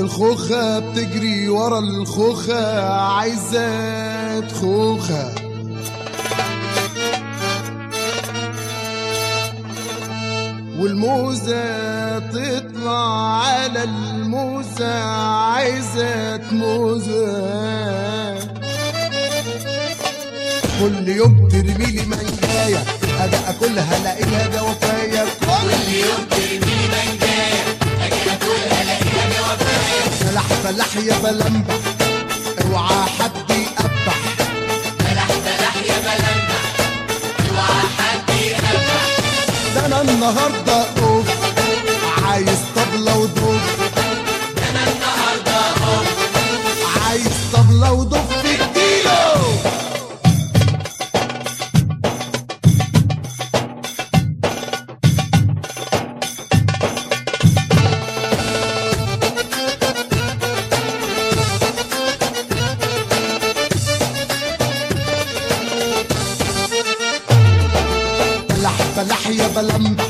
والخوخة بتجري ورا الخوخة عايزة خوخة والموزة تطلع على الموزة عايزة موزة كل يوم ترمي لي منجاية اجي اكلها الاقيها جوافاية كل يوم ترمي لي منجاية اجي اكلها الاقيها جوافاية فلح فلح يا بلمبح اوعى حد يقبح ده انا النهارده اوف عايز طبلة ودوف ده انا النهارده اوف عايز طبلة ودوف في الكيلو فلح فلح يا بلمبح